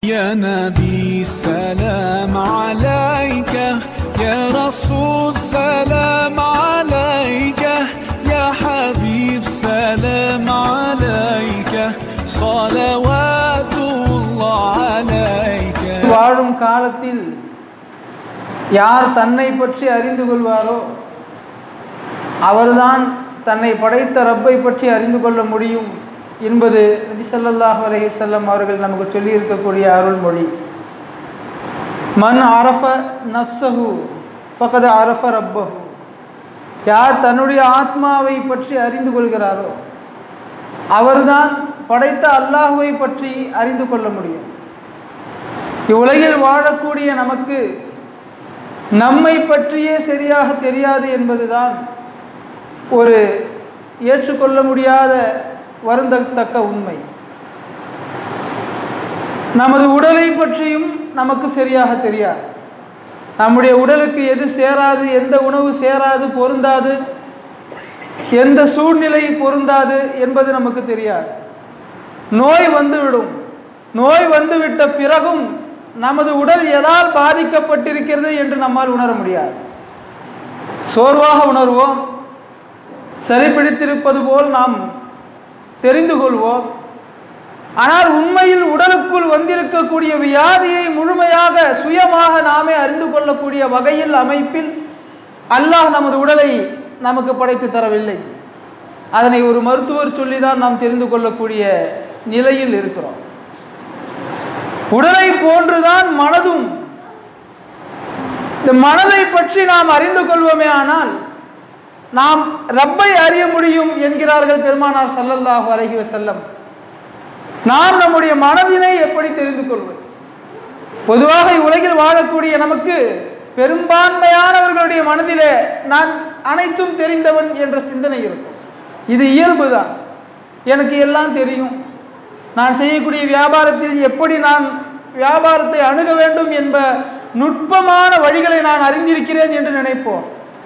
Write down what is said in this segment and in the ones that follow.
يا نبي سلام عليك يا رسول سلام عليك يا حبيب سلام عليك صلوات الله عليك வாழும் காலத்தில் யார் தன்னை பற்றி அறிந்து கொள்வாரோ அவர்தான் தன்னை படைத்த ரப்பை பற்றி அறிந்து கொள்ள முடியும் என்பது நபி ஸல்லல்லாஹு அலைஹி வஸல்லம் அவர்கள் நமக்கு சொல்லி இருக்கக்கூடிய அருள்மொழி மன் அரஃப நஃப்ஸஹு ஃபகத் அரஃப ரப்பஹு யார் தன்னுடைய ஆத்மாவை பற்றி அறிந்து கொள்கிறாரோ அவர்தான் படைத்த அல்லாஹுவை பற்றி அறிந்து கொள்ள முடியும் இவ்வுலகில் வாழக்கூடிய நமக்கு நம்மை பற்றியே சரியாக தெரியாது என்பதுதான் ஒரு ஏற்றுக்கொள்ள முடியாத வருந்தத்தக்க உண்மை நமது உடலை பற்றியும் நமக்கு சரியாக தெரியாது நம்முடைய உடலுக்கு எது சேராது எந்த உணவு சேராது பொருந்தாது எந்த சூழ்நிலை பொருந்தாது என்பது நமக்கு தெரியாது நோய் வந்துவிடும் நோய் வந்துவிட்ட பிறகும் நமது உடல் எதால் பாதிக்கப்பட்டிருக்கிறது என்று நம்மால் உணர முடியாது சோர்வாக உணர்வோம் சரி பிடித்திருப்பது போல் நாம் தெரிந்து கொள்வோம் ஆனால் உண்மையில் உடலுக்குள் வந்திருக்கக்கூடிய வியாதியை முழுமையாக சுயமாக நாமே அறிந்து கொள்ளக்கூடிய வகையில் அமைப்பில் அல்லாஹ் நமது உடலை நமக்கு படைத்து தரவில்லை அதனை ஒரு மருத்துவர் சொல்லிதான் நாம் தெரிந்து கொள்ளக்கூடிய நிலையில் இருக்கிறோம் உடலை போன்றுதான் மனதும் இந்த மனதை பற்றி நாம் அறிந்து கொள்வோமே ஆனால் நாம் ரப்பை அறிய முடியும் என்கிறார்கள் பெருமானார் சல்லல்லாஹு அலைஹி வஸல்லம் நாம் நம்முடைய மனதினை எப்படி தெரிந்து கொள்வது பொதுவாக உலகில் வாழக்கூடிய நமக்கு பெரும்பான்மையானவர்களுடைய மனதிலே நான் அனைத்தும் தெரிந்தவன் என்ற சிந்தனை இருக்கும் இது இயல்புதான் எனக்கு எல்லாம் தெரியும் நான் செய்யக்கூடிய வியாபாரத்தில் எப்படி நான் வியாபாரத்தை அணுக வேண்டும் என்ப நுட்பமான வழிகளை நான் அறிந்திருக்கிறேன் என்று நினைப்போம்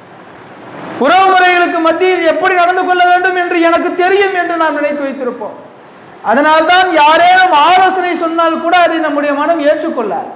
உறவு முறைகளுக்கு மத்தியில் எப்படி நடந்து கொள்ள வேண்டும் என்று எனக்கு தெரியும் என்று நாம் நினைத்து வைத்திருப்போம் அதனால்தான் யாரேனும் ஆலோசனை சொன்னால் கூட அதை நம்முடைய மனம் ஏற்றுக்கொள்ளாது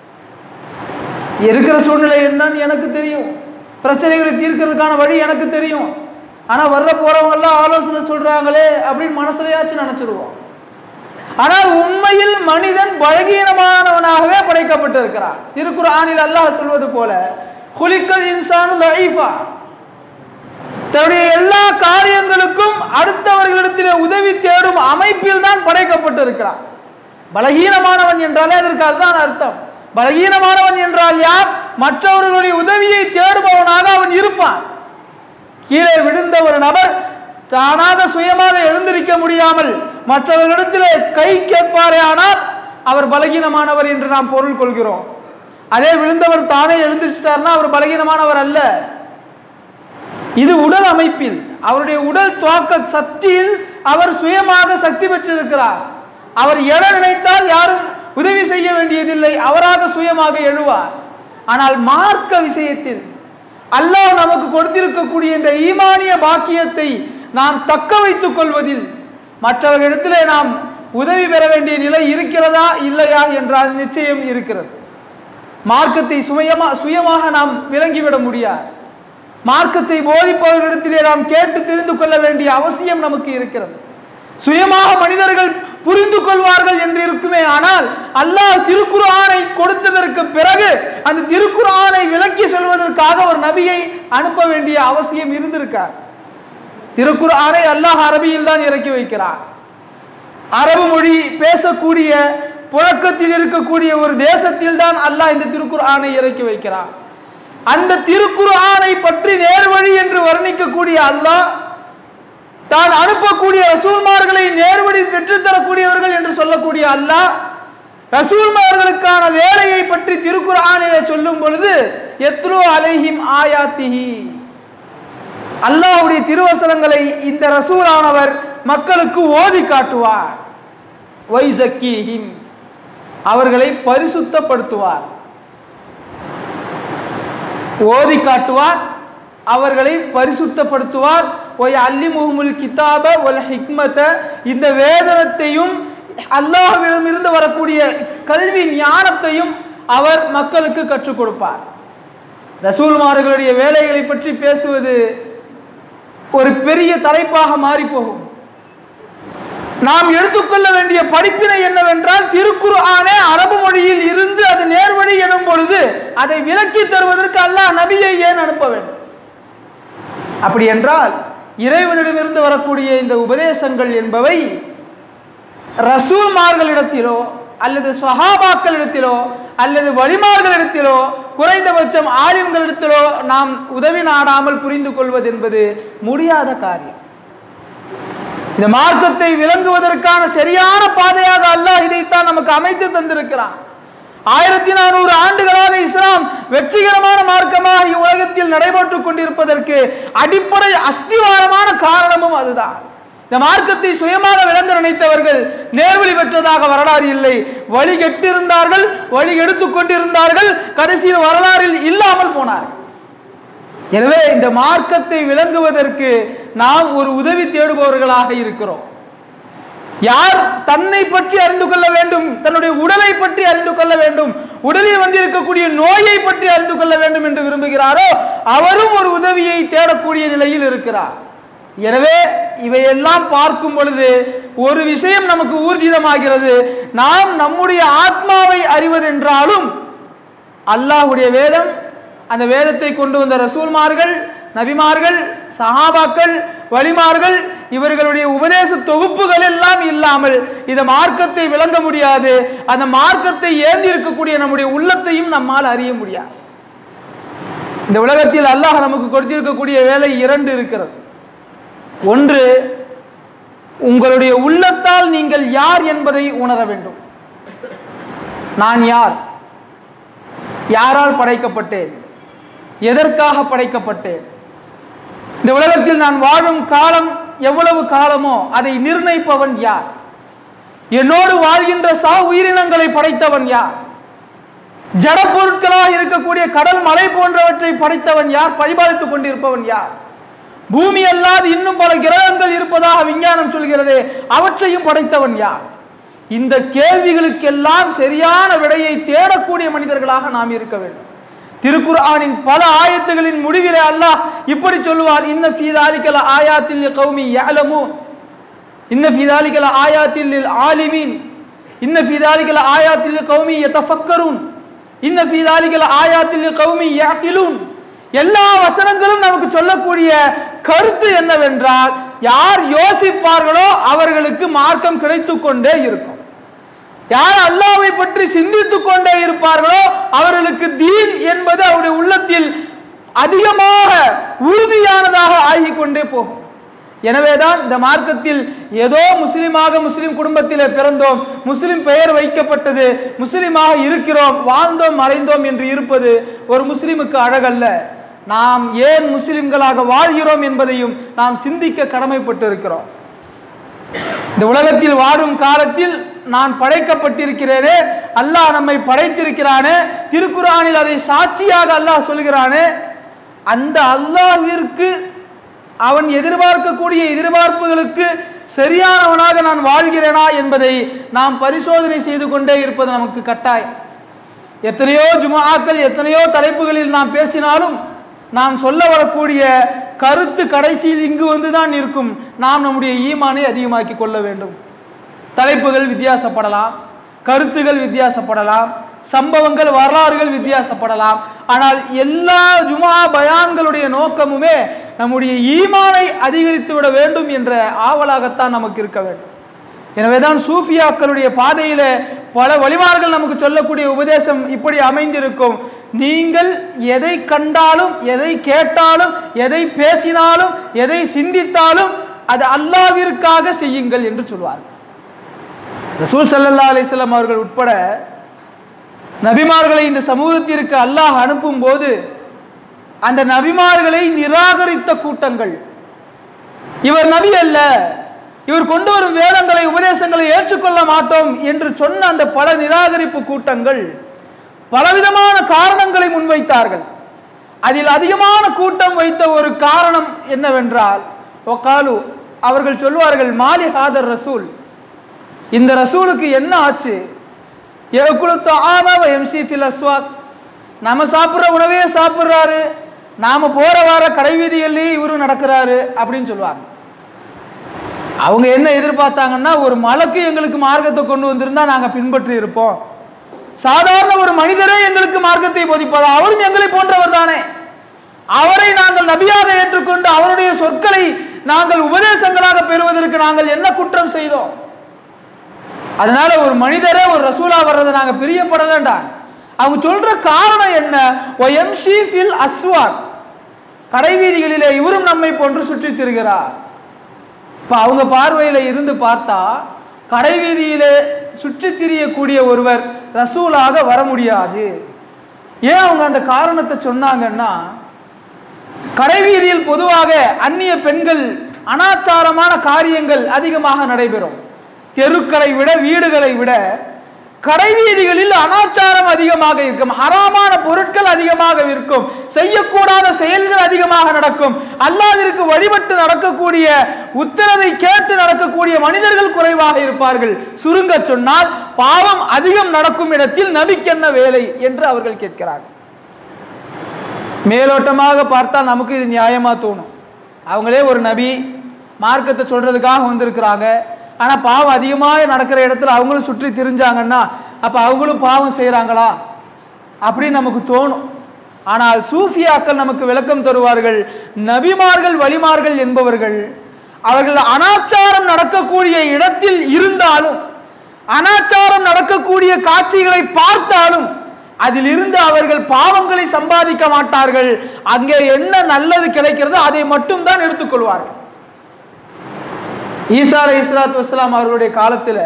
இருக்கிற சூழ்நிலை என்னன்னு எனக்கு தெரியும் பிரச்சனைகளை தீர்க்கிறதுக்கான வழி எனக்கு தெரியும் ஆனால் வர்ற போறவங்க எல்லாம் ஆலோசனை சொல்றாங்களே அப்படின்னு மனசுலையாச்சும் நினைச்சிருவோம் ஆனால் உண்மையில் மனிதன் பலகீனமானவனாகவே படைக்கப்பட்டிருக்கிறான் திருக்குறானில் அல்லாஹ் சொல்வது போல குலிக்கல் இன்சானு லைஃபா தன்னுடைய எல்லா காரியங்களுக்கும் அடுத்தவர்களிடத்தில் உதவி தேடும் அமைப்பில் தான் படைக்கப்பட்டிருக்கிறான் பலகீனமானவன் என்றாலே அதற்கு அதுதான் அர்த்தம் பலகீனமானவன் என்றால் யார் மற்றவர்களுடைய உதவியை தேடுபவனாக அவன் இருப்பான் கீழே விழுந்த ஒரு நபர் தானாக சுயமாக எழுந்திருக்க முடியாமல் மற்றவர்களிடத்தில் கை கேட்பாரே ஆனால் அவர் பலகீனமானவர் என்று நாம் பொருள் கொள்கிறோம் அதே விழுந்தவர் தானே எழுந்திருச்சிட்டார்னா அவர் பலகீனமானவர் அல்ல இது உடல் அமைப்பில் அவருடைய உடல் துவக்க சக்தியில் அவர் சுயமாக சக்தி பெற்றிருக்கிறார் அவர் எழ நினைத்தால் யாரும் உதவி செய்ய வேண்டியதில்லை அவராக சுயமாக எழுவார் ஆனால் மார்க்க விஷயத்தில் அல்லாஹ் நமக்கு கொடுத்திருக்கக்கூடிய இந்த ஈமானிய பாக்கியத்தை நாம் தக்க வைத்துக் கொள்வதில் மற்றவர்களிடத்திலே நாம் உதவி பெற வேண்டிய நிலை இருக்கிறதா இல்லையா என்றால் நிச்சயம் இருக்கிறது மார்க்கத்தை சுயமா சுயமாக நாம் விளங்கிவிட முடியாது மார்க்கத்தை போதிப்பவர்களிடத்திலே நாம் கேட்டு தெரிந்து கொள்ள வேண்டிய அவசியம் நமக்கு இருக்கிறது சுயமாக மனிதர்கள் புரிந்து கொள்வார்கள் என்று இருக்குமே ஆனால் அல்லாஹ் திருக்குர்ஆனை கொடுத்ததற்கு பிறகு அந்த திருக்குர்ஆனை விளக்கி சொல்வதற்காக ஒரு நபியை அனுப்ப வேண்டிய அவசியம் இருந்திருக்கார் திருக்குர்ஆனை அல்லாஹ் அரபியில் தான் இறக்கி வைக்கிறார் அரபு மொழி பேசக்கூடிய புழக்கத்தில் இருக்கக்கூடிய ஒரு தேசத்தில் தான் அல்லாஹ் இந்த திருக்குர்ஆனை இறக்கி வைக்கிறார் அந்த திருக்குர்ஆனை பற்றி நேர்வழி என்று வர்ணிக்கக்கூடிய அல்லாஹ் தான் அனுப்பக்கூடிய ரசூல்மார்களை நேர்வழி பெற்றுத்தரக்கூடியவர்கள் என்று சொல்லக்கூடிய அல்லாஹ் ரசூல்மார்களுக்கான வேலையை பற்றி திருக்குர்ஆனிலே சொல்லும் பொழுது எத்ரு அலைஹிம் ஆயாத்திஹி அல்லாஹ்வுடைய திருவசனங்களை இந்த ரசூலானவர் மக்களுக்கு ஓதி காட்டுவார் வைசக்கீஹிம் அவர்களை பரிசுத்தப்படுத்துவார் ஓதி காட்டுவார் அவர்களை பரிசுத்தப்படுத்துவார் ஒய் அல்லி முகமுல் கிதாப ஒல் ஹிக்மத இந்த வேதனத்தையும் அல்லாஹ்விடம் இருந்து வரக்கூடிய கல்வி ஞானத்தையும் அவர் மக்களுக்கு கற்றுக் கொடுப்பார் ரசூல்மார்களுடைய வேலைகளை பற்றி பேசுவது ஒரு பெரிய தலைப்பாக மாறி போகும் நாம் எடுத்துக்கொள்ள வேண்டிய படிப்பினை என்னவென்றால் திருக்குரு ஆனே அரபு மொழியில் இருந்து அது நேர்வழி எனும் பொழுது அதை விலக்கி தருவதற்கு அல்லாஹ் நபியை ஏன் அனுப்ப வேண்டும் அப்படி என்றால் இறைவனிடமிருந்து வரக்கூடிய இந்த உபதேசங்கள் என்பவை ரசூல்மார்களிடத்திலோ அல்லது சஹாபாக்களிடத்திலோ அல்லது வழிமார்களிடத்திலோ குறைந்தபட்சம் ஆலிம்களிடத்திலோ நாம் உதவி நாடாமல் புரிந்து கொள்வது என்பது முடியாத காரியம் இந்த மார்க்கத்தை விளங்குவதற்கான சரியான பாதையாக அல்லாஹ் இதைத்தான் நமக்கு அமைத்து தந்திருக்கிறான் ஆயிரத்தி நானூறு ஆண்டுகளாக இஸ்லாம் வெற்றிகரமான மார்க்கமாக இவ்வுலகத்தில் நடைபெற்றுக் கொண்டிருப்பதற்கு அடிப்படை அஸ்திவாரமான காரணமும் அதுதான் இந்த மார்க்கத்தை சுயமாக விளங்க நினைத்தவர்கள் நேர்வழி பெற்றதாக வரலாறு இல்லை வழி கெட்டிருந்தார்கள் வழி எடுத்துக் கொண்டிருந்தார்கள் கடைசியில் வரலாறில் இல்லாமல் போனார்கள் எனவே இந்த மார்க்கத்தை விளங்குவதற்கு நாம் ஒரு உதவி தேடுபவர்களாக இருக்கிறோம் யார் தன்னை பற்றி அறிந்து கொள்ள வேண்டும் தன்னுடைய உடலை பற்றி அறிந்து கொள்ள வேண்டும் உடலில் வந்திருக்கக்கூடிய நோயை பற்றி அறிந்து கொள்ள வேண்டும் என்று விரும்புகிறாரோ அவரும் ஒரு உதவியை தேடக்கூடிய நிலையில் இருக்கிறார் எனவே இவையெல்லாம் பார்க்கும் பொழுது ஒரு விஷயம் நமக்கு ஊர்ஜிதமாகிறது நாம் நம்முடைய ஆத்மாவை அறிவதென்றாலும் அல்லாஹ்வுடைய வேதம் அந்த வேதத்தை கொண்டு வந்த ரசூல்மார்கள் நபிமார்கள் சஹாபாக்கள் வழிமார்கள் இவர்களுடைய உபதேச தொகுப்புகள் எல்லாம் இல்லாமல் இந்த மார்க்கத்தை விளங்க முடியாது அந்த மார்க்கத்தை ஏந்தி இருக்கக்கூடிய நம்முடைய உள்ளத்தையும் நம்மால் அறிய முடியாது இந்த உலகத்தில் அல்லாஹ் நமக்கு கொடுத்திருக்கக்கூடிய வேலை இரண்டு இருக்கிறது ஒன்று உங்களுடைய உள்ளத்தால் நீங்கள் யார் என்பதை உணர வேண்டும் நான் யார் யாரால் படைக்கப்பட்டேன் எதற்காக படைக்கப்பட்டேன் இந்த உலகத்தில் நான் வாழும் காலம் எவ்வளவு காலமோ அதை நிர்ணயிப்பவன் யார் என்னோடு வாழ்கின்ற சா உயிரினங்களை படைத்தவன் யார் ஜட பொருட்களாக இருக்கக்கூடிய கடல் மலை போன்றவற்றை படைத்தவன் யார் பரிபாலித்துக் கொண்டிருப்பவன் யார் பூமி அல்லாது இன்னும் பல கிரகங்கள் இருப்பதாக விஞ்ஞானம் சொல்கிறது அவற்றையும் படைத்தவன் யார் இந்த கேள்விகளுக்கெல்லாம் சரியான விடையை தேடக்கூடிய மனிதர்களாக நாம் இருக்க வேண்டும் திருக்குர்ஆனின் பல ஆயத்துகளின் முடிவிலே அல்லாஹ் இப்படி சொல்லுவார் இன்ன ஃபீதாலிக்கல ஆயாத்தில் கௌமி யஅலமூன் இன்ன ஃபீதாலிக்கல ஆயாத்தில் ஆலிமீன் இன்ன ஃபீதாலிக்கல ஆயாத்தில் கௌமி யதஃபக்கரூன் இன்ன ஃபீதாலிக்கல ஆயாத்தில் கௌமி யாக்கிலூன் எல்லா வசனங்களும் நமக்கு சொல்லக்கூடிய கருத்து என்னவென்றால் யார் யோசிப்பார்களோ அவர்களுக்கு மார்க்கம் கிடைத்துக் கொண்டே இருக்கும் யார் அல்லாவை பற்றி சிந்தித்துக் கொண்டே இருப்பார்களோ அவர்களுக்கு தீன் என்பது அவருடைய உள்ளத்தில் அதிகமாக உறுதியானதாக ஆகிக் கொண்டே போகும் எனவேதான் இந்த மார்க்கத்தில் ஏதோ முஸ்லிமாக முஸ்லிம் குடும்பத்திலே பிறந்தோம் முஸ்லிம் பெயர் வைக்கப்பட்டது முஸ்லிமாக இருக்கிறோம் வாழ்ந்தோம் மறைந்தோம் என்று இருப்பது ஒரு முஸ்லிமுக்கு அழகல்ல நாம் ஏன் முஸ்லிம்களாக வாழ்கிறோம் என்பதையும் நாம் சிந்திக்க கடமைப்பட்டு இருக்கிறோம் இந்த உலகத்தில் வாழும் காலத்தில் நான் படைக்கப்பட்டிருக்கிறேனே அல்லாஹ் நம்மை படைத்திருக்கிறானே திருக்குறானில் அதை சாட்சியாக அல்லாஹ் சொல்கிறானே அந்த அல்லாஹ்விற்கு அவன் எதிர்பார்க்கக்கூடிய எதிர்பார்ப்புகளுக்கு சரியானவனாக நான் வாழ்கிறேனா என்பதை நாம் பரிசோதனை செய்து கொண்டே இருப்பது நமக்கு கட்டாயம் எத்தனையோ ஜுமாக்கள் எத்தனையோ தலைப்புகளில் நாம் பேசினாலும் நாம் சொல்ல வரக்கூடிய கருத்து கடைசியில் இங்கு வந்துதான் இருக்கும் நாம் நம்முடைய ஈமானை அதிகமாக்கி கொள்ள வேண்டும் தலைப்புகள் வித்தியாசப்படலாம் கருத்துகள் வித்தியாசப்படலாம் சம்பவங்கள் வரலாறுகள் வித்தியாசப்படலாம் ஆனால் எல்லா ஜுமா பயான்களுடைய நோக்கமுமே நம்முடைய ஈமானை அதிகரித்து விட வேண்டும் என்ற ஆவலாகத்தான் நமக்கு இருக்க வேண்டும் எனவேதான் சூஃபியாக்களுடைய பாதையில பல வழிமார்கள் நமக்கு சொல்லக்கூடிய உபதேசம் இப்படி அமைந்திருக்கும் நீங்கள் எதை கண்டாலும் எதை கேட்டாலும் எதை பேசினாலும் எதை சிந்தித்தாலும் அது அல்லாவிற்காக செய்யுங்கள் என்று சொல்வார்கள் ரசூல் சல்லல்லா அலிஸ்லாம் அவர்கள் உட்பட நபிமார்களை இந்த சமூகத்திற்கு அல்லாஹ் அனுப்பும் போது அந்த நபிமார்களை நிராகரித்த கூட்டங்கள் இவர் நபி அல்ல இவர் கொண்டு வரும் வேதங்களை உபதேசங்களை ஏற்றுக்கொள்ள மாட்டோம் என்று சொன்ன அந்த பல நிராகரிப்பு கூட்டங்கள் பலவிதமான காரணங்களை முன்வைத்தார்கள் அதில் அதிகமான கூட்டம் வைத்த ஒரு காரணம் என்னவென்றால் ஒகாலு அவர்கள் சொல்வார்கள் மாலி ஹாதர் ரசூல் இந்த ரசூலுக்கு என்ன ஆச்சு எக்குழுத்து ஆமா எம்சி ஃபில் அஸ்வாக் நம்ம சாப்பிட்ற உணவே சாப்பிட்றாரு நாம போற வார கடை வீதிகள்லயே இவரும் நடக்கிறாரு அப்படின்னு சொல்லுவாங்க அவங்க என்ன எதிர்பார்த்தாங்கன்னா ஒரு மலக்கு எங்களுக்கு மார்க்கத்தை கொண்டு வந்திருந்தா நாங்க பின்பற்றி இருப்போம் சாதாரண ஒரு மனிதரே எங்களுக்கு மார்க்கத்தை போதிப்பதா அவரும் எங்களை போன்றவர் தானே அவரை நாங்கள் நபியாக ஏற்றுக்கொண்டு அவருடைய சொற்களை நாங்கள் உபதேசங்களாக பெறுவதற்கு நாங்கள் என்ன குற்றம் செய்தோம் அதனால ஒரு மனிதரே ஒரு ரசூலா வர்றதை நாங்க பிரியப்பட வேண்டாம் அவங்க சொல்ற காரணம் என்ன ஒயம்ஷி ஃபில் அஸ்வாக் கடை வீதிகளிலே இவரும் நம்மை போன்று சுற்றித் திரிகிறார் இப்ப அவங்க பார்வையில இருந்து பார்த்தா கடை வீதியிலே சுற்றித் திரியக்கூடிய ஒருவர் ரசூலாக வர முடியாது ஏன் அவங்க அந்த காரணத்தை சொன்னாங்கன்னா கடைவீதியில் பொதுவாக அந்நிய பெண்கள் அனாச்சாரமான காரியங்கள் அதிகமாக நடைபெறும் தெருக்களை விட வீடுகளை விட கடைவீதிகளில் அனாச்சாரம் அதிகமாக இருக்கும் ஹராமான பொருட்கள் அதிகமாக இருக்கும் செய்யக்கூடாத செயல்கள் அதிகமாக நடக்கும் அல்லாவிற்கு வழிபட்டு நடக்கக்கூடிய உத்தரவை கேட்டு நடக்கக்கூடிய மனிதர்கள் குறைவாக இருப்பார்கள் சுருங்க சொன்னால் பாவம் அதிகம் நடக்கும் இடத்தில் நபிக்கென்ன வேலை என்று அவர்கள் கேட்கிறார்கள் மேலோட்டமாக பார்த்தா நமக்கு இது நியாயமா தோணும் அவங்களே ஒரு நபி மார்க்கத்தை சொல்றதுக்காக வந்திருக்கிறாங்க ஆனா பாவம் அதிகமாக நடக்கிற இடத்துல அவங்களும் சுற்றி திரிஞ்சாங்கன்னா அப்ப அவங்களும் பாவம் செய்றாங்களா அப்படின்னு நமக்கு தோணும் ஆனால் சூஃபியாக்கள் நமக்கு விளக்கம் தருவார்கள் நபிமார்கள் வழிமார்கள் என்பவர்கள் அவர்கள் அனாச்சாரம் நடக்கக்கூடிய இடத்தில் இருந்தாலும் அனாச்சாரம் நடக்கக்கூடிய காட்சிகளை பார்த்தாலும் அதிலிருந்து அவர்கள் பாவங்களை சம்பாதிக்க மாட்டார்கள் அங்கே என்ன நல்லது கிடைக்கிறதோ அதை மட்டும் தான் எடுத்துக்கொள்வார்கள் ஈசா அலை இஸ்லாத்து வஸ்லாம் அவர்களுடைய காலத்தில்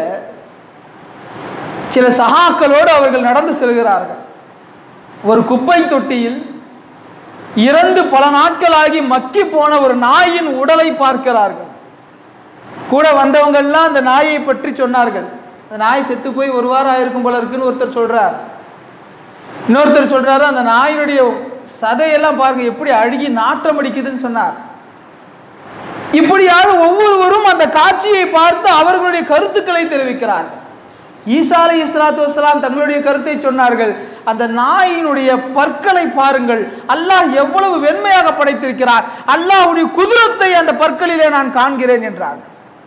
சில சகாக்களோடு அவர்கள் நடந்து செல்கிறார்கள் ஒரு குப்பை தொட்டியில் இறந்து பல நாட்களாகி மக்கி போன ஒரு நாயின் உடலை பார்க்கிறார்கள் கூட வந்தவங்க எல்லாம் அந்த நாயை பற்றி சொன்னார்கள் அந்த நாய் செத்து போய் ஒரு வாரம் ஆயிருக்கும் போல இருக்குன்னு ஒருத்தர் சொல்றார் இன்னொருத்தர் சொல்றாரு அந்த நாயினுடைய சதையெல்லாம் பாருங்க எப்படி அழுகி நாற்றம் அடிக்குதுன்னு சொன்னார் இப்படியாக ஒவ்வொருவரும் அந்த காட்சியை பார்த்து அவர்களுடைய கருத்துக்களை தெரிவிக்கிறார் ஈசா அலை இஸ்லாத்து வஸ்லாம் தங்களுடைய கருத்தை சொன்னார்கள் அந்த நாயினுடைய பற்களை பாருங்கள் அல்லாஹ் எவ்வளவு வெண்மையாக படைத்திருக்கிறார் அல்லாஹ்வுடைய குதிரத்தை அந்த பற்களிலே நான் காண்கிறேன் என்றார்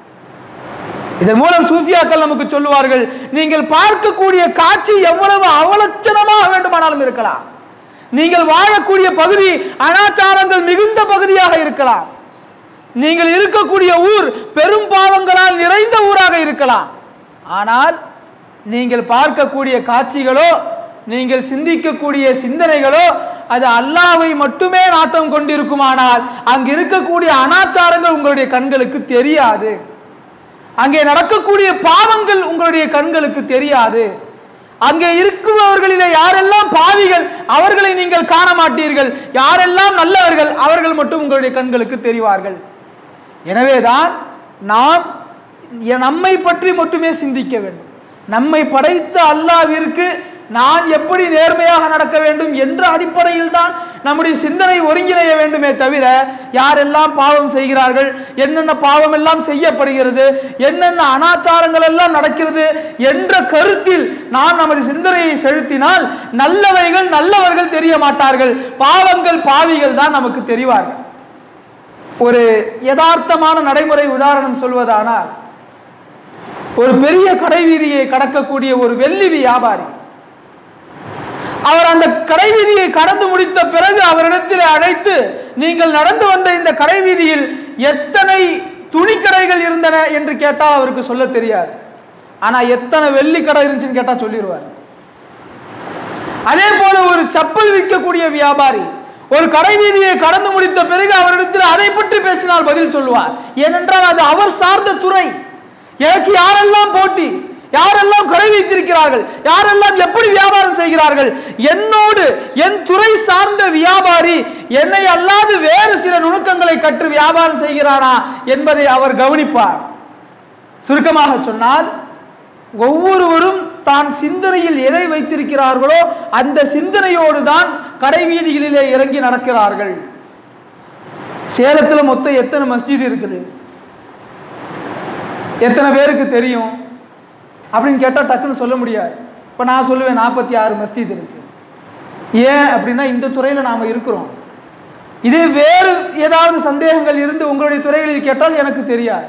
இதன் மூலம் சூஃபியாக்கள் நமக்கு சொல்லுவார்கள் நீங்கள் பார்க்கக்கூடிய காட்சி எவ்வளவு அவலட்சணமாக வேண்டுமானாலும் இருக்கலாம் நீங்கள் வாழக்கூடிய பகுதி அனாச்சாரங்கள் மிகுந்த பகுதியாக இருக்கலாம் நீங்கள் இருக்கக்கூடிய ஊர் பெரும் பாவங்களால் நிறைந்த ஊராக இருக்கலாம் ஆனால் நீங்கள் பார்க்கக்கூடிய காட்சிகளோ நீங்கள் சிந்திக்கக்கூடிய சிந்தனைகளோ அது அல்லாவை மட்டுமே நாட்டம் கொண்டிருக்குமானால் அங்கு இருக்கக்கூடிய அனாச்சாரங்கள் உங்களுடைய கண்களுக்கு தெரியாது அங்கே நடக்கக்கூடிய பாவங்கள் உங்களுடைய கண்களுக்கு தெரியாது அங்கே இருக்குபவர்களிலே யாரெல்லாம் பாவிகள் அவர்களை நீங்கள் காண மாட்டீர்கள் யாரெல்லாம் நல்லவர்கள் அவர்கள் மட்டும் உங்களுடைய கண்களுக்கு தெரிவார்கள் எனவேதான் நாம் எ- நம்மை பற்றி மட்டுமே சிந்திக்க வேண்டும் நம்மை படைத்த அல்லாவிற்கு நான் எப்படி நேர்மையாக நடக்க வேண்டும் என்ற அடிப்படையில் தான் நம்முடைய சிந்தனை ஒருங்கிணைய வேண்டுமே தவிர யாரெல்லாம் பாவம் செய்கிறார்கள் என்னென்ன பாவம் எல்லாம் செய்யப்படுகிறது என்னென்ன அனாச்சாரங்கள் எல்லாம் நடக்கிறது என்ற கருத்தில் நாம் நமது சிந்தனையை செலுத்தினால் நல்லவைகள் நல்லவர்கள் தெரிய மாட்டார்கள் பாவங்கள் பாவிகள் தான் நமக்கு தெரிவார்கள் ஒரு யதார்த்தமான நடைமுறை உதாரணம் சொல்வதானால் ஒரு பெரிய கடை வீதியை கடக்கக்கூடிய ஒரு வெள்ளி வியாபாரி அவர் அந்த கடை வீதியை கடந்து முடித்த பிறகு அவரிடத்தில் அழைத்து நீங்கள் நடந்து வந்த இந்த கடை வீதியில் எத்தனை துணிக்கடைகள் இருந்தன என்று கேட்டால் அவருக்கு சொல்ல தெரியாது ஆனா எத்தனை வெள்ளி கடை இருந்துச்சுன்னு கேட்டா சொல்லிடுவார் அதே போல ஒரு செப்பல் விற்கக்கூடிய வியாபாரி ஒரு கடை வீதியை கடந்து முடித்த பிறகு அவரிடத்தில் அதை பற்றி பேசினால் பதில் சொல்லுவார் ஏனென்றால் அது அவர் சார்ந்த துறை எனக்கு யாரெல்லாம் போட்டி யாரெல்லாம் கடை வைத்திருக்கிறார்கள் யாரெல்லாம் எப்படி வியாபாரம் செய்கிறார்கள் என்னோடு என் துறை சார்ந்த வியாபாரி என்னை அல்லாது வேறு சில நுணுக்கங்களை கற்று வியாபாரம் செய்கிறானா என்பதை அவர் கவனிப்பார் சுருக்கமாக சொன்னால் ஒவ்வொருவரும் தான் சிந்தனையில் எதை வைத்திருக்கிறார்களோ அந்த சிந்தனையோடு தான் கடை வீதிகளிலே இறங்கி நடக்கிறார்கள் சேலத்தில் மொத்தம் எத்தனை மஸ்ஜித் இருக்குது எத்தனை பேருக்கு தெரியும் அப்படின்னு கேட்டால் டக்குன்னு சொல்ல முடியாது இப்போ நான் சொல்லுவேன் நாற்பத்தி ஆறு மஸ்ஜித் இருக்கு ஏன் அப்படின்னா இந்த துறையில் நாம் இருக்கிறோம் இதே வேறு ஏதாவது சந்தேகங்கள் இருந்து உங்களுடைய துறைகளில் கேட்டால் எனக்கு தெரியாது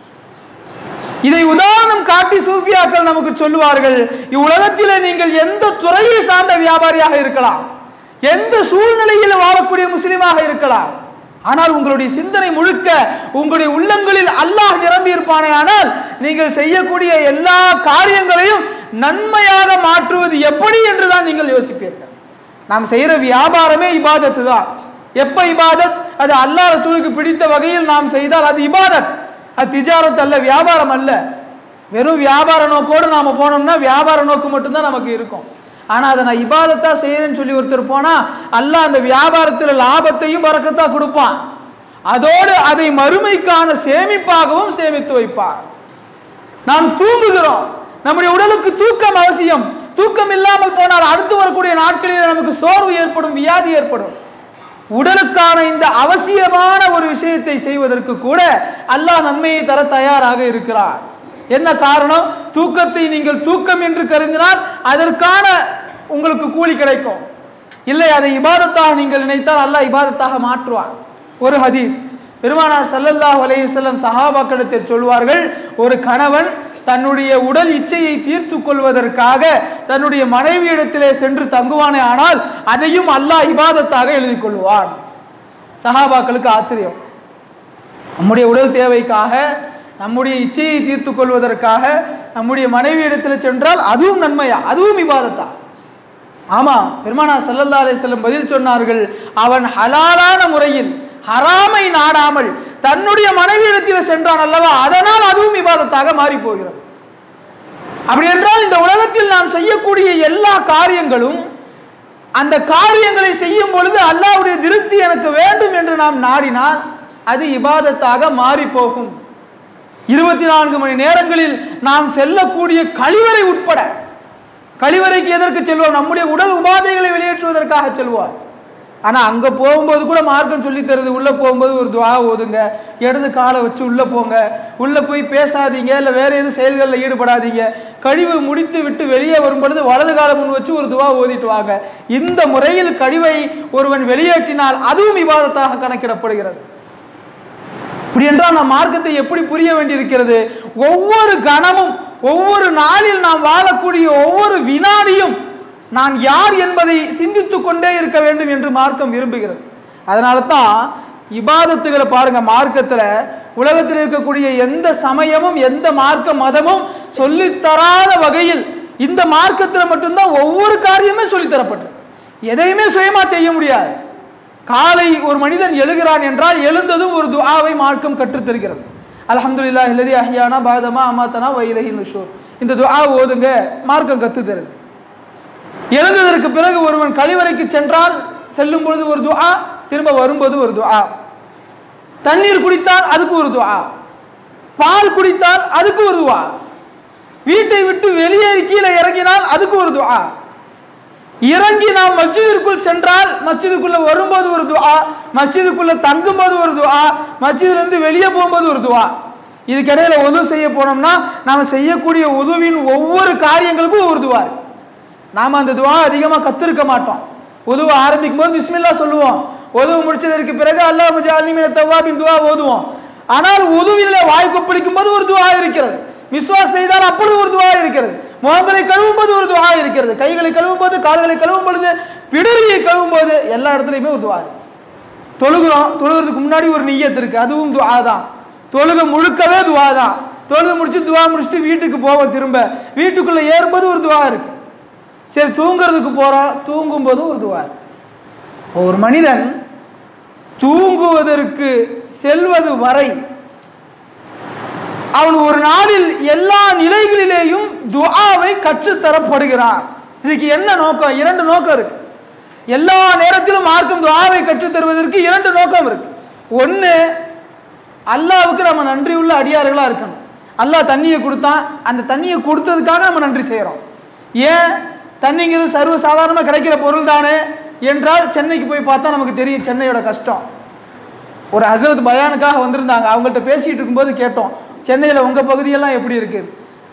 இதை உதாரணம் காட்டி சூஃபியாக்கள் நமக்கு சொல்லுவார்கள் இவ்வுலகத்திலே நீங்கள் எந்த துறையை சார்ந்த வியாபாரியாக இருக்கலாம் எந்த சூழ்நிலையில் வாழக்கூடிய முஸ்லிமாக இருக்கலாம் ஆனால் உங்களுடைய சிந்தனை முழுக்க உங்களுடைய உள்ளங்களில் அல்லாஹ் நிரம்பி இருப்பானே ஆனால் நீங்கள் செய்யக்கூடிய எல்லா காரியங்களையும் நன்மையாக மாற்றுவது எப்படி என்று தான் நீங்கள் யோசிப்பீர்கள் நாம் செய்கிற வியாபாரமே இபாதத்து தான் எப்ப இபாதத் அது அல்லாஹ் ரசூலுக்கு பிடித்த வகையில் நாம் செய்தால் அது இபாதத் அது திஜாரத் அல்ல வியாபாரம் அல்ல வெறும் வியாபார நோக்கோடு நாம் போனோம்னா வியாபார நோக்கு மட்டும்தான் நமக்கு இருக்கும் ஆனால் அதை நான் இபாதத்தா செய்யறேன்னு சொல்லி ஒருத்தர் போனால் அல்லாஹ் அந்த வியாபாரத்தில் லாபத்தையும் பறக்கத்தா கொடுப்பான் அதோடு அதை மறுமைக்கான சேமிப்பாகவும் சேமித்து வைப்பான் நாம் தூங்குகிறோம் நம்முடைய உடலுக்கு தூக்கம் அவசியம் தூக்கம் இல்லாமல் போனால் அடுத்து வரக்கூடிய நாட்களில் நமக்கு சோர்வு ஏற்படும் வியாதி ஏற்படும் உடலுக்கான இந்த அவசியமான ஒரு விஷயத்தை செய்வதற்கு கூட அல்லாஹ் நன்மையை தர தயாராக இருக்கிறார் என்ன காரணம் தூக்கத்தை நீங்கள் தூக்கம் என்று கருதினால் அதற்கான உங்களுக்கு கூலி கிடைக்கும் இல்லை அதை இபாதத்தாக நீங்கள் நினைத்தால் அல்லாஹ் இபாதத்தாக மாற்றுவார் ஒரு ஹதீஸ் பெருமானார் ஸல்லல்லாஹு அலைஹி வஸல்லம் சஹாபாக்களிடத்தில் சொல்வார்கள் ஒரு கணவன் தன்னுடைய உடல் இச்சையை தீர்த்து கொள்வதற்காக தன்னுடைய மனைவியிடத்திலே சென்று தங்குவானே ஆனால் அதையும் அல்லாஹ் இபாதத்தாக எழுதி கொள்வான் சஹாபாக்களுக்கு ஆச்சரியம் நம்முடைய உடல் தேவைக்காக நம்முடைய இச்சையை தீர்த்து கொள்வதற்காக நம்முடைய மனைவியிடத்தில் சென்றால் அதுவும் நன்மையா அதுவும் இபாதத்தா ஆமா பெருமானா ஸல்லல்லாஹு அலைஹி வஸல்லம் பதில் சொன்னார்கள் அவன் ஹலாலான முறையில் ஹராமை நாடாமல் தன்னுடைய மனைவியிடத்தில் சென்றான் அல்லவா அதனால் அதுவும் இபாதத்தாக மாறி போகிறது அப்படி என்றால் இந்த உலகத்தில் நாம் செய்யக்கூடிய எல்லா காரியங்களும் அந்த காரியங்களை செய்யும் பொழுது அல்லாஹ்வுடைய திருப்தி எனக்கு வேண்டும் என்று நாம் நாடினால் அது இபாதத்தாக மாறி போகும் இருபத்தி நான்கு மணி நேரங்களில் நாம் செல்லக்கூடிய கழிவறை உட்பட கழிவறைக்கு எதற்கு செல்வோம் நம்முடைய உடல் உபாதைகளை வெளியேற்றுவதற்காக செல்வோம் ஆனால் அங்கே போகும்போது கூட மார்க்கம் சொல்லி தருது உள்ளே போகும்போது ஒரு துவா ஓதுங்க இடது காலை வச்சு உள்ளே போங்க உள்ளே போய் பேசாதீங்க இல்லை வேறு எதுவும் செயல்களில் ஈடுபடாதீங்க கழிவு முடித்து விட்டு வெளியே வரும் பொழுது வலது காலை முன் வச்சு ஒரு துவா ஓதிட்டு வாங்க இந்த முறையில் கழிவை ஒருவன் வெளியேற்றினால் அதுவும் விவாதத்தாக கணக்கிடப்படுகிறது இப்படி என்றால் நாம் மார்க்கத்தை எப்படி புரிய வேண்டியிருக்கிறது ஒவ்வொரு கணமும் ஒவ்வொரு நாளில் நாம் வாழக்கூடிய ஒவ்வொரு வினாடியும் நான் யார் என்பதை சிந்தித்துக் கொண்டே இருக்க வேண்டும் என்று மார்க்கம் விரும்புகிறது அதனால தான் இபாதத்துகளை பாருங்க மார்க்கத்தில் உலகத்தில் இருக்கக்கூடிய எந்த சமயமும் எந்த மார்க்க மதமும் சொல்லித்தராத வகையில் இந்த மார்க்கத்தில் மட்டும்தான் ஒவ்வொரு காரியமே சொல்லித்தரப்பட்டு எதையுமே சுயமா செய்ய முடியாது காலை ஒரு மனிதன் எழுகிறான் என்றால் எழுந்ததும் ஒரு துஆவை மார்க்கம் கற்றுத்தருகிறது அல்ஹம்துலில்லாஹ் இல்லதி அஹ்யானா பாதமா அமாத்தனா வைலஹி நுஷூர் இந்த துஆ ஓதுங்க மார்க்கம் கற்றுத் தருது எழுந்ததற்கு பிறகு ஒருவன் கழிவறைக்கு சென்றால் செல்லும் பொழுது ஒரு துஆ திரும்ப வரும்போது ஒரு துஆ தண்ணீர் குடித்தால் அதுக்கு ஒரு துஆ பால் குடித்தால் அதுக்கு ஒரு துஆ வீட்டை விட்டு வெளியேறி கீழே இறங்கினால் அதுக்கு ஒரு துஆ இறங்கி நாம் மஸ்ஜிதிற்குள் சென்றால் மஸ்ஜிதுக்குள்ள வரும்போது ஒரு துஆ மஸ்ஜிதுக்குள்ள தங்கும்போது ஒரு துஆ மஸ்ஜிதுல இருந்து வெளியே போகும்போது ஒரு துஆ இதுக்கிடையில உது செய்ய போனோம்னா நாம் செய்யக்கூடிய உதுவின் ஒவ்வொரு காரியங்களுக்கும் ஒரு துவா இருக்கு. நாம அந்த துவா அதிகமாக கத்திருக்க மாட்டோம் உதுவை ஆரம்பிக்கும் போது பிஸ்மில்லா சொல்லுவோம் உதவு முடிச்சதற்கு பிறகு அல்லாஹ் முஜாலிமின தவ்வாபின் துவா ஓதுவோம் ஆனால் உதுவிலே வாய் கொப்பளிக்கும் போது ஒரு துவா இருக்கிறது மிஸ்வாக் செய்தால் அப்பொழுது ஒரு துவா இருக்கிறது முகங்களை கழுவும் போது ஒரு துவா இருக்கிறது கைகளை கழுவும் போது கால்களை கழுவும் பொழுது பிடரியை கழுவும் போது எல்லா இடத்துலையுமே ஒரு துவா இருக்கு தொழுகிறோம் தொழுகிறதுக்கு முன்னாடி ஒரு நிய்யத்து இருக்கு அதுவும் துவா தான் தொழுக முழுக்கவே துவா தான் தொழுது முடிச்சு துவா முடிச்சுட்டு வீட்டுக்கு போவோம் திரும்ப வீட்டுக்குள்ள ஏறும்போது ஒரு துவா இருக்கு சரி தூங்குறதுக்கு போறோம் தூங்கும்போது ஒரு துவா இருக்கு ஒரு மனிதன் தூங்குவதற்கு செல்வது வரை அவன் ஒரு நாளில் எல்லா நிலைகளிலேயும் துஆவை கற்றுத்தரப்படுகிறான் இதுக்கு என்ன நோக்கம் இரண்டு நோக்கம் இருக்கு எல்லா நேரத்திலும் மார்க்கம் துஆவை கற்றுத் தருவதற்கு இரண்டு நோக்கம் இருக்கு ஒன்று அல்லாவுக்கு நம்ம நன்றி உள்ள அடியார்களாக இருக்கணும் அல்லாஹ் தண்ணியை கொடுத்தான் அந்த தண்ணியை கொடுத்ததுக்காக நம்ம நன்றி செய்கிறோம் ஏன் தண்ணிங்கிறது சர்வ சாதாரணமாக கிடைக்கிற பொருள் தானே என்றால் சென்னைக்கு போய் பார்த்தா நமக்கு தெரியும் சென்னையோட கஷ்டம் ஒரு ஹசரத் பயானுக்காக வந்திருந்தாங்க அவங்கள்ட்ட பேசிட்டு இருக்கும்போது கேட்டோம் சென்னையில் உங்கள் பகுதியெல்லாம் எப்படி இருக்குது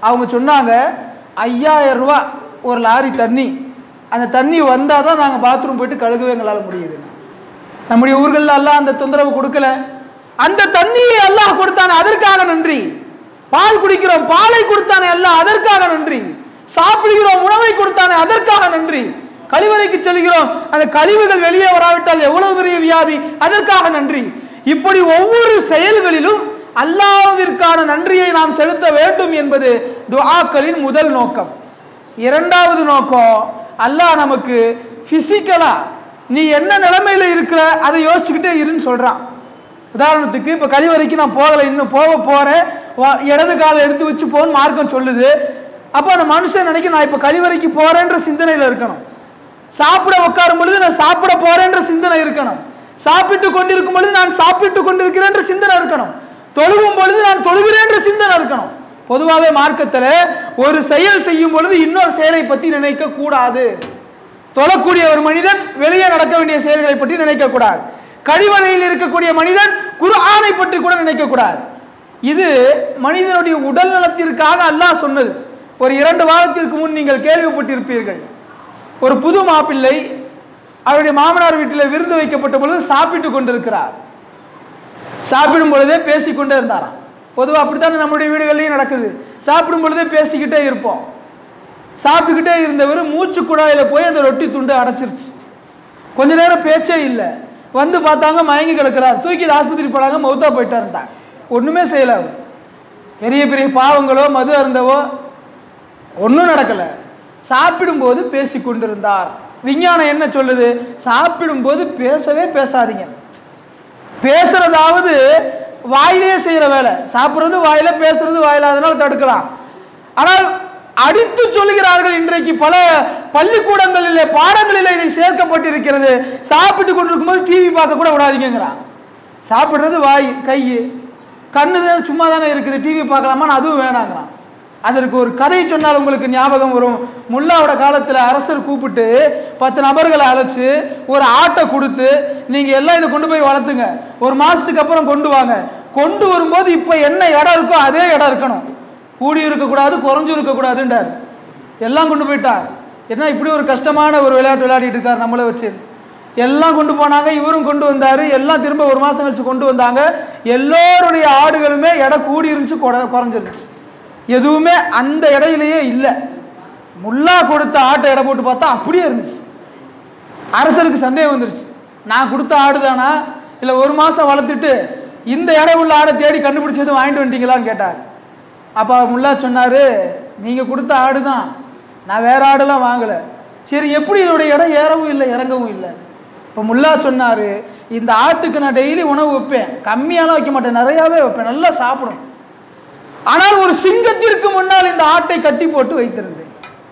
அவங்க சொன்னாங்க ஐயாயிரம் ரூபா ஒரு லாரி தண்ணி அந்த தண்ணி வந்தால் தான் நாங்கள் பாத்ரூம் போயிட்டு கழுகவே எங்களால் முடியுது நம்முடைய ஊர்களில் எல்லாம் அந்த தொந்தரவு கொடுக்கல அந்த தண்ணியை அல்லாஹ் கொடுத்தானே அதற்காக நன்றி பால் குடிக்கிறோம் பாலை கொடுத்தானே அல்லாஹ் அதற்காக நன்றி சாப்பிடுகிறோம் உணவை கொடுத்தானே அதற்காக நன்றி கழிவறைக்கு செல்கிறோம் அந்த கழிவுகள் வெளியே வராவிட்டால் எவ்வளவு பெரிய வியாதி அதற்காக நன்றி இப்படி ஒவ்வொரு செயல்களிலும் அல்லாஹ்விற்கான நன்றியை நாம் செலுத்த வேண்டும் என்பது துஆக்களின் முதல் நோக்கம் இரண்டாவது நோக்கம் அல்லாஹ் நமக்கு பிசிக்கலா நீ என்ன நிலைமையில இருக்கிற அதை யோசிச்சுக்கிட்டே இருன்னு சொல்றான் உதாரணத்துக்கு இப்போ கழிவறைக்கு நான் போகலை இன்னும் போக போறேன் வா- இடது காலை எடுத்து வச்சு போன்னு மார்க்கம் சொல்லுது அப்போ அந்த மனுஷன் நினைக்க நான் இப்போ கழிவறைக்கு போறேன்ற சிந்தனையில் இருக்கணும் சாப்பிட உட்காரும் பொழுது நான் சாப்பிட போறேன்ற சிந்தனை இருக்கணும் சாப்பிட்டு கொண்டிருக்கும் பொழுது நான் சாப்பிட்டு கொண்டிருக்கிறேன்ற சிந்தனை இருக்கணும் தொழுகும் பொழுது நான் தொழுகிறேன்ற சிந்தனை இருக்கணும் பொதுவாகவே மார்க்கத்தில் ஒரு செயல் செய்யும் பொழுது இன்னொரு செயலை பற்றி நினைக்க கூடாது தொழக்கூடிய ஒரு மனிதன் வெளியே நடக்க வேண்டிய செயல்களை பற்றி நினைக்க கூடாது கழிவறையில் இருக்கக்கூடிய மனிதன் குர்ஆனை பற்றி கூட நினைக்க கூடாது இது மனிதனுடைய உடல் நலத்திற்காக அல்லாஹ் சொன்னது ஒரு இரண்டு வாரத்திற்கு முன் நீங்கள் கேள்விப்பட்டிருப்பீர்கள் ஒரு புது மாப்பிள்ளை அவருடைய மாமனார் வீட்டில் விருந்து வைக்கப்பட்ட பொழுது சாப்பிட்டு கொண்டிருக்கிறார் சாப்பிடும் பொழுதே பேசிக்கொண்டே இருந்தாராம் பொதுவாக அப்படித்தானே நம்முடைய வீடுகள்லையும் நடக்குது சாப்பிடும் பொழுதே பேசிக்கிட்டே இருப்போம் சாப்பிட்டுக்கிட்டே இருந்தவர் மூச்சு குழாயில் போய் அந்த ரொட்டி துண்டு அடைச்சிருச்சு கொஞ்ச நேரம் பேச்சே இல்லை வந்து பார்த்தாங்க மயங்கி கிடக்கிறார் தூக்கிட்டு ஆஸ்பத்திரி போனாங்க மௌத்தா போயிட்டாருட்டாங்க ஒன்றுமே செய்யல அவர் பெரிய பெரிய பாவங்களோ மது அருந்தவோ ஒன்றும் நடக்கலை சாப்பிடும்போது பேசி கொண்டிருந்தார் விஞ்ஞானம் என்ன சொல்லுது சாப்பிடும்போது பேசவே பேசாதீங்க பேசுறதாவது வாயிலே செய்யற வேலை சாப்பிடுறது வாயில பேசுறது வாயில அதனால தடுக்கலாம் ஆனால் அடித்து சொல்லுகிறார்கள் இன்றைக்கு பல பள்ளிக்கூடங்களிலே பாடங்களிலே இதை சேர்க்கப்பட்டிருக்கிறது சாப்பிட்டு கொண்டிருக்கும் போது டிவி பார்க்க கூட விடாதீங்கிறான் சாப்பிடுறது வாய் கை கண்ணு தான் சும்மா தானே இருக்குது டிவி பார்க்கலாமான்னு அதுவும் வேணாங்கிறான் அதற்கு ஒரு கதை சொன்னால் உங்களுக்கு ஞாபகம் வரும் முல்லாவோட காலத்தில் அரசர் கூப்பிட்டு பத்து நபர்களை அழைச்சு ஒரு ஆட்டை கொடுத்து நீங்கள் எல்லாம் இதை கொண்டு போய் வளர்த்துங்க ஒரு மாதத்துக்கு அப்புறம் கொண்டு வாங்க கொண்டு வரும்போது இப்போ என்ன இடம் இருக்கோ அதே இடம் இருக்கணும் கூடி இருக்கக்கூடாது குறைஞ்சும் இருக்கக்கூடாதுன்றார் எல்லாம் கொண்டு போயிட்டார் என்ன இப்படி ஒரு கஷ்டமான ஒரு விளையாட்டு விளையாடிட்டு இருக்கார் நம்மளை வச்சு எல்லாம் கொண்டு போனாங்க இவரும் கொண்டு வந்தார் எல்லாம் திரும்ப ஒரு மாதம் கழிச்சு கொண்டு வந்தாங்க எல்லோருடைய ஆடுகளுமே எடை கூடி இருந்துச்சு குறை- குறைஞ்சிருச்சு எதுவுமே அந்த இடையிலேயே இல்லை முல்லா கொடுத்த ஆட்டை எடை போட்டு பார்த்தா அப்படியே இருந்துச்சு அரசருக்கு சந்தேகம் வந்துருச்சு நான் கொடுத்த ஆடு தானா இல்லை ஒரு மாதம் வளர்த்துட்டு இந்த எடை உள்ள ஆடை தேடி கண்டுபிடிச்சது வாங்கிட்டு வந்துட்டீங்களான்னு கேட்டார் அப்போ முல்லா சொன்னார் நீங்கள் கொடுத்த ஆடு தான் நான் வேற ஆடுலாம் வாங்கலை சரி எப்படி இதோடைய இடம் ஏறவும் இல்லை இறங்கவும் இல்லை இப்போ முல்லா சொன்னார் இந்த ஆட்டுக்கு நான் டெய்லி உணவு வைப்பேன் கம்மியாலாம் வைக்க மாட்டேன் நிறையாவே வைப்பேன் நல்லா சாப்பிடும் ஆனால் ஒரு சிங்கத்திற்கு முன்னால் இந்த ஆட்டை கட்டி போட்டு வைத்திருந்தேன்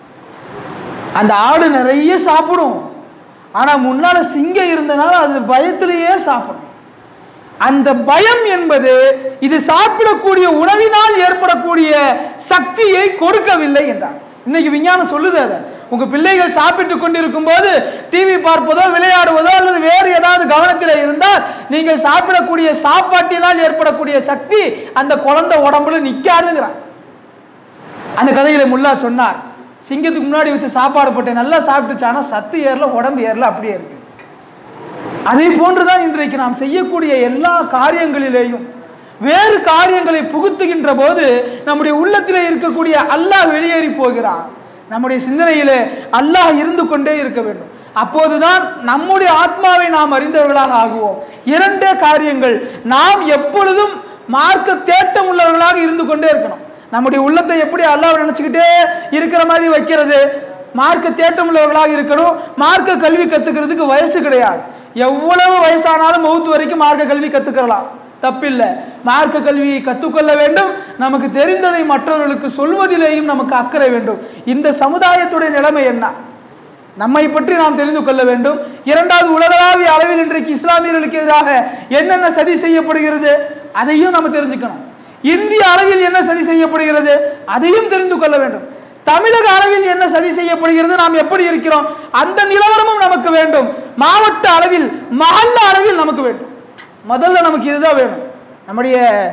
அந்த ஆடு நிறைய சாப்பிடும் ஆனால் முன்னால சிங்கம் இருந்தனால அது பயத்திலேயே சாப்பிடும் அந்த பயம் என்பது இது சாப்பிடக்கூடிய உணவினால் ஏற்படக்கூடிய சக்தியை கொடுக்கவில்லை என்றார் இன்னைக்கு விஞ்ஞானம் சொல்லுது அதை உங்க பிள்ளைகள் சாப்பிட்டு கொண்டிருக்கும் போது டிவி பார்ப்பதோ விளையாடுவதோ அல்லது வேறு ஏதாவது கவனத்தில் இருந்தால் நீங்கள் சாப்பிடக்கூடிய சாப்பாட்டினால் ஏற்படக்கூடிய சக்தி அந்த குழந்தை உடம்புல நிற்காதுங்கிறான் அந்த கதையில முல்லா சொன்னார் சிங்கத்துக்கு முன்னாடி வச்சு சாப்பாடு போட்டேன் நல்லா சாப்பிட்டுச்சு ஆனால் சத்து ஏறல உடம்பு ஏறல அப்படியே இருக்கு அதே போன்றுதான் இன்றைக்கு நாம் செய்யக்கூடிய எல்லா காரியங்களிலேயும் வேறு காரியங்களை புகுத்துகின்ற போது நம்முடைய உள்ளத்திலே இருக்கக்கூடிய அல்லாஹ் வெளியேறி போகிறான் நம்முடைய சிந்தனையிலே அல்லாஹ் இருந்து கொண்டே இருக்க வேண்டும் அப்போதுதான் நம்முடைய ஆத்மாவை நாம் அறிந்தவர்களாக ஆகுவோம் இரண்டே காரியங்கள் நாம் எப்பொழுதும் மார்க்க தேட்டம் உள்ளவர்களாக இருந்து கொண்டே இருக்கணும் நம்முடைய உள்ளத்தை எப்படி அல்லாஹ் நினைச்சுக்கிட்டே இருக்கிற மாதிரி வைக்கிறது மார்க்க தேட்டம் உள்ளவர்களாக இருக்கணும் மார்க்க கல்வி கத்துக்கிறதுக்கு வயசு கிடையாது எவ்வளவு வயசானாலும் மௌத்து வரைக்கும் மார்க்க கல்வி கத்துக்கலாம் தப்பில்லை மார்க்க கல்வியை கற்றுக்கொள்ள வேண்டும் நமக்கு தெரிந்ததை மற்றவர்களுக்கு சொல்வதிலேயும் நமக்கு அக்கறை வேண்டும் இந்த சமுதாயத்துடைய நிலைமை என்ன நம்மை பற்றி நாம் தெரிந்து கொள்ள வேண்டும் இரண்டாவது உலகளாவிய அளவில் இன்றைக்கு இஸ்லாமியர்களுக்கு எதிராக என்னென்ன சதி செய்யப்படுகிறது அதையும் நம்ம தெரிஞ்சுக்கணும் இந்திய அளவில் என்ன சதி செய்யப்படுகிறது அதையும் தெரிந்து கொள்ள வேண்டும் தமிழக அளவில் என்ன சதி செய்யப்படுகிறது நாம் எப்படி இருக்கிறோம் அந்த நிலவரமும் நமக்கு வேண்டும் மாவட்ட அளவில் மஹல்ல அளவில் நமக்கு வேண்டும் முதல்ல நமக்கு இதுதான் வேணும் நம்முடைய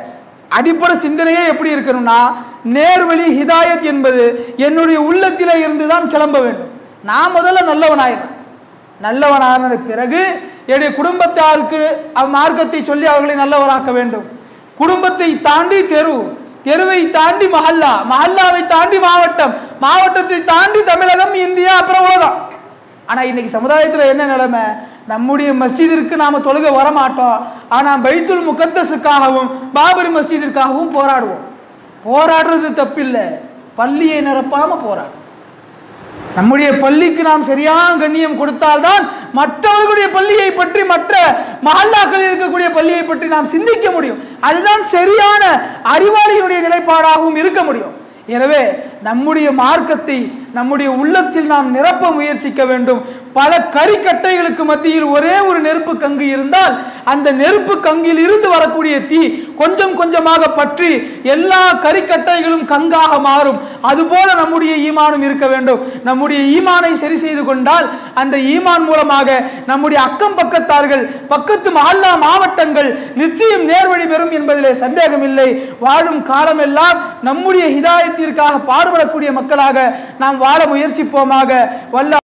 அடிப்படை சிந்தனையே எப்படி இருக்கணும்னா நேர்வழி ஹிதாயத் என்பது என்னுடைய உள்ளத்திலே இருந்து தான் கிளம்ப வேண்டும் நான் முதல்ல நல்லவனாயிரேன் நல்லவனான பிறகு என்னுடைய குடும்பத்தாருக்கு அம்மார்க்கத்தை சொல்லி அவர்களை நல்லவராக்க வேண்டும் குடும்பத்தை தாண்டி தெரு தெருவை தாண்டி மஹல்லா மஹல்லாவை தாண்டி மாவட்டம் மாவட்டத்தை தாண்டி தமிழகம் இந்தியா அப்புறம் உலகம் ஆனா இன்னைக்கு சமுதாயத்துல என்ன நிலைமை நம்முடைய மஸ்ஜிதிற்கு நாம தொழுக வர மாட்டோம் ஆனா பைத்துல் முகத்தஸுக்காகவும் பாபரி மஸ்ஜிதிற்காகவும் போராடுவோம் போராடுறது தப்பில்லை பள்ளியை நிரப்பாம போராடும் நம்முடைய பள்ளிக்கு நாம் சரியான கண்ணியம் கொடுத்தால்தான் மற்றவர்களுடைய பள்ளியை பற்றி மற்ற மஹல்லாக்களில் இருக்கக்கூடிய பள்ளியை பற்றி நாம் சிந்திக்க முடியும் அதுதான் சரியான அறிவாளியினுடைய நிலைப்பாடாகவும் இருக்க முடியும் எனவே நம்முடைய மார்க்கத்தை நம்முடைய உள்ளத்தில் நாம் நிரப்ப முயற்சிக்க வேண்டும் பல கரிக்கட்டைகளுக்கு மத்தியில் ஒரே ஒரு நெருப்பு கங்கு இருந்தால் அந்த நெருப்பு கங்கில் இருந்து வரக்கூடிய தீ கொஞ்சம் கொஞ்சமாக பற்றி எல்லா கரிக்கட்டைகளும் கங்காக மாறும் அதுபோல நம்முடைய ஈமானும் இருக்க வேண்டும் நம்முடைய ஈமானை சரி செய்து கொண்டால் அந்த ஈமான் மூலமாக நம்முடைய அக்கம் பக்கத்தார்கள் பக்கத்து மஹல்லா மாவட்டங்கள் நிச்சயம் நேர்வழி பெறும் என்பதிலே சந்தேகமில்லை வாழும் காலமெல்லாம் நம்முடைய ஹிதாயத்திற்காக பாடுபடக்கூடிய மக்களாக நாம் வாழ முயற்சிப்போமாக வல்ல